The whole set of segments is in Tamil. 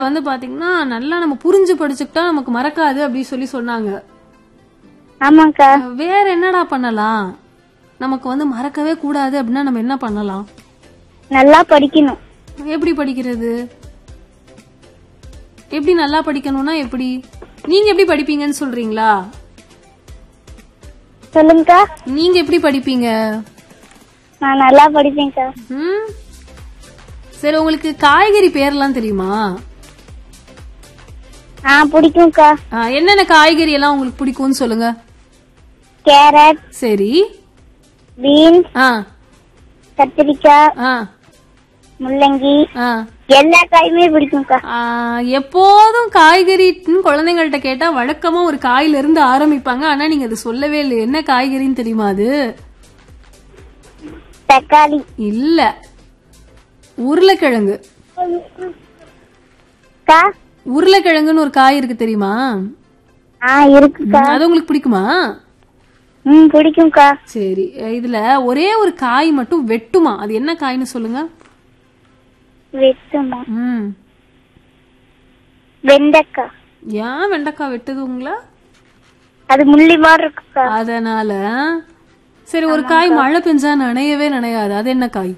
வந்து பாத்தீங்கன்னா நல்லா நம்ம புரிஞ்சு படிச்சுக்கிட்டா நமக்கு மறக்காது அப்படி சொல்லி சொன்னாங்க ஆமாக்கா வேற என்னடா பண்ணலாம் நமக்கு வந்து மறக்கவே கூடாது அப்படின்னா நம்ம என்ன பண்ணலாம் நல்லா படிக்கணும் எப்படி படிக்கிறது எப்படி நல்லா படிக்கணும்னா எப்படி நீங்க எப்படி படிப்பீங்கன்னு சொல்றீங்களா சொல்லுங்கக்கா நீங்க எப்படி படிப்பீங்க நான் நல்லா படிப்பேன்க்கா ம்? சரி உங்களுக்கு காய்கறி பேர்லாம் தெரியுமா ஆ பிடிக்கும்க்கா ஆ, என்னென்ன காய்கறி எல்லாம் உங்களுக்கு பிடிக்கும்னு சொல்லுங்க கேரட் சரி பீன்ஸ் ஆ கத்திரிக்காய் ஆ முள்ளங்கி ஆ எல்லா காயுமே பிடிக்கும்க்கா ஆ, எப்போதும் காய்கறின்னு குழந்தைங்கள்ட்ட கேட்டா வழக்கமா ஒரு காயில இருந்து ஆரம்பிப்பாங்க ஆனா நீங்க அது சொல்லவே இல்லை என்ன காய்கறின்னு தெரியுமா அது தக்காளி இல்ல உருளைக்கிழங்கு அக்கா உருளைக்கிழங்குன்னு ஒரு காய் இருக்கு தெரியுமா ஆ இருக்குக்கா அது உங்களுக்கு பிடிக்குமா ம் பிடிக்கும்க்கா சரி இதுல ஒரே ஒரு காய் மட்டும் வெட்டுமா அது என்ன காய்னு சொல்லுங்க வெட்டுமா ம் வெண்டைக்காய் ஏன் வெண்டைக்காய் வெட்டுது உங்களா அது முள்ளி மாதிரி இருக்குக்கா அதனால சரி ஒரு காய் மழை பெஞ்சா நனையவே நனையாது அது என்ன காய்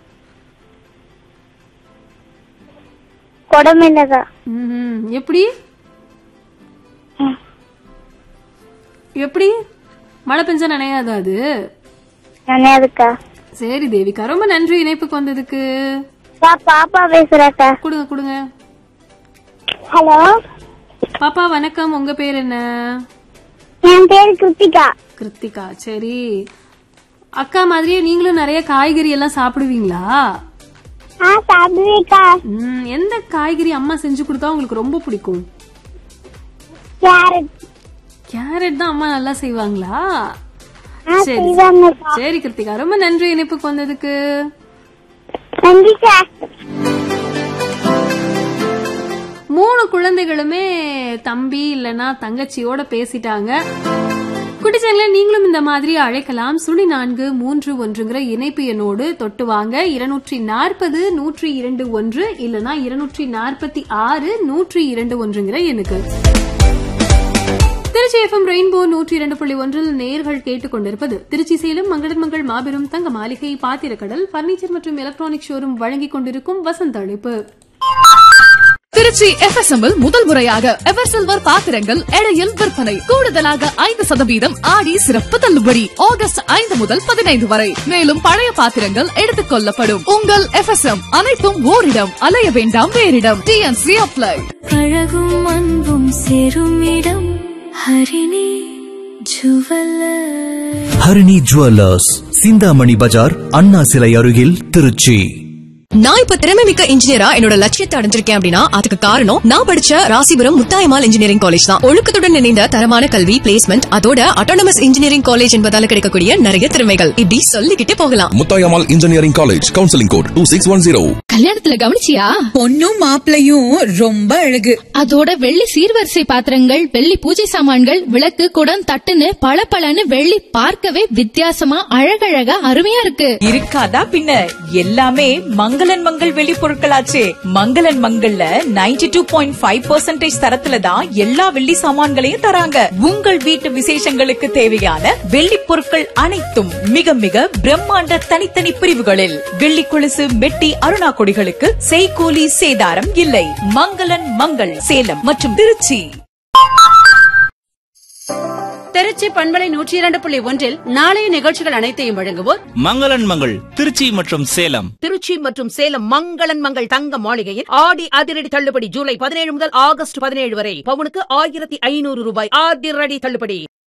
கொடமிளகா ம்ஹும். எப்படி ம். எப்படி மழை பெஞ்சா நனையாது அது நினையாதுக்கா சரி தேவிகா ரொம்ப நன்றி இணைப்புக்கு வந்ததுக்கு அக்கா பாப்பா பேசுறாக்கா கொடுங்க கொடுங்க ஹலோ பாப்பா வணக்கம் உங்க பேர் என்ன என் பேரு கிருத்திகா கிருத்திகா சரி அக்கா மாதிரியே நீங்களும் நிறைய காய்கறி எல்லாம் சாப்பிடுவீங்களா ஆ சாப்பிடுவேக்கா ம், எந்த காய்கறி அம்மா செஞ்சு கொடுத்தா உங்களுக்கு ரொம்ப பிடிக்கும் கேரட் கேரட் தான் அம்மா நல்லா செய்வாங்களா ஆ சரி செய்வாங்கக்கா சரி கிருத்திகா ரொம்ப நன்றி இணைப்புக்கு வந்ததுக்கு நன்றிக்கா மூணு குழந்தைகளுமே தம்பி இல்லனா தங்கச்சியோட பேசிட்டாங்க குட்டிச்சேனல நீங்களும் இந்த மாதிரி அழைக்கலாம் சுழி நான்கு மூன்று ஒன்றுங்கிற இணைப்பு எண்ணோடு தொட்டு வாங்க இருநூற்றி நாற்பது நூற்றி இரண்டு ஒன்று இல்லனா இருநூற்றி நாற்பத்தி ஆறு நூற்றி இரண்டு ஒன்றுங்கிற எண்ணுக்கு திருச்சி எஃப்எம் ரெயின்போ நூற்றி இரண்டு புள்ளி ஒன்றில் நேர்கள் கேட்டுக்கொண்டிருப்பது திருச்சி சேலம் மங்களன்மங்கள் மாபெரும் தங்க மாளிகை பாத்திரக்கடல் பர்னிச்சர் மற்றும் எலக்ட்ரானிக் ஷோரூம் வழங்கிக் கொண்டிருக்கும் வசந்த அழைப்பு திருச்சி எஃப்எஸ்எம் முதல் முறையாக எவர் சில்வர் பாத்திரங்கள் எடையில் விற்பனை கூடுதலாக ஐந்து சதவீதம் ஆடி சிறப்பு தள்ளுபடி ஆகஸ்ட் ஐந்து முதல் பதினைந்து வரை மேலும் பழைய பாத்திரங்கள் எடுத்துக் கொள்ளப்படும் உங்கள் எஃப்எஸ்எம் அனைத்தும் ஓரிடம் அலைய வேண்டாம் வேறிடம் டிஎன்சி அப்ளை அழகும் அன்பும் சேரும் இடம் Harini jeweller Harini jewellers Chintamani bazaar Anna சிலை அருகில் திருச்சி நான் இப்ப திறமை மிக்க இன்ஜினியரா என்னோட லட்சியத்தை அடைஞ்சிருக்கேன் அப்படின்னா அதுக்கு காரணம் நான் படிச்ச ராசிபுரம் முத்தாயமால் இன்ஜினியரிங் காலேஜ் தான் ஒழுக்கத்துடன் இணைந்த தரமான கல்வி பிளேஸ்மெண்ட் அதோட அட்டானமஸ் இன்ஜினியரிங் காலேஜ் என்பதால கிடைக்கக்கூடிய நிறைய திறமைகள் இப்படி சொல்லிக்கிட்டே போகலாம் Muthayammal engineering college counselling code two six one zero கல்யாணத்துல கவனிச்சியா பொண்ணும் மாப்பிளையும் ரொம்ப அழகு அதோட வெள்ளி சீர்வரிசை பாத்திரங்கள் வெள்ளி பூஜை சாமான்கள் விளக்கு குடம் தட்டுன்னு பளபளன்னு வெள்ளி பார்க்கவே வித்தியாசமா அழகழகா அருமையா இருக்கு இருக்காதா பின்ன எல்லாமே மங்களன் மங்கள் வெளி பொருட்களாச்சே மங்களன் மங்கள்ல 92.5% டூ பாயிண்ட் ஃபைவ் பர்சன்டேஜ் தரத்துல தான் எல்லா வெள்ளி சாமான்களையும் தராங்க உங்கள் வீட்டு விசேஷங்களுக்கு தேவையான வெள்ளி பொருட்கள் அனைத்தும் மிக மிக பிரம்மாண்ட தனித்தனி பிரிவுகளில் வெள்ளி கொலுசு மெட்டி அருணா கொடிகளுக்கு செய்கூலி சேதாரம் இல்லை மங்களன் மங்கள் சேலம் மற்றும் திருச்சி திருச்சி பண்பலை நூற்றி இரண்டு புள்ளி ஒன்றில் நாளைய நிகழ்ச்சிகள் அனைத்தையும் வழங்குவோர் மங்களன் மங்கள் திருச்சி மற்றும் சேலம் திருச்சி மற்றும் சேலம் மங்களன் மங்கள் தங்க மாளிகையில் ஆடி அதிரடி தள்ளுபடி ஜூலை பதினேழு முதல் ஆகஸ்ட் பதினேழு வரை பவுனுக்கு ஆயிரத்தி ஐநூறு ரூபாய் அதிரடி தள்ளுபடி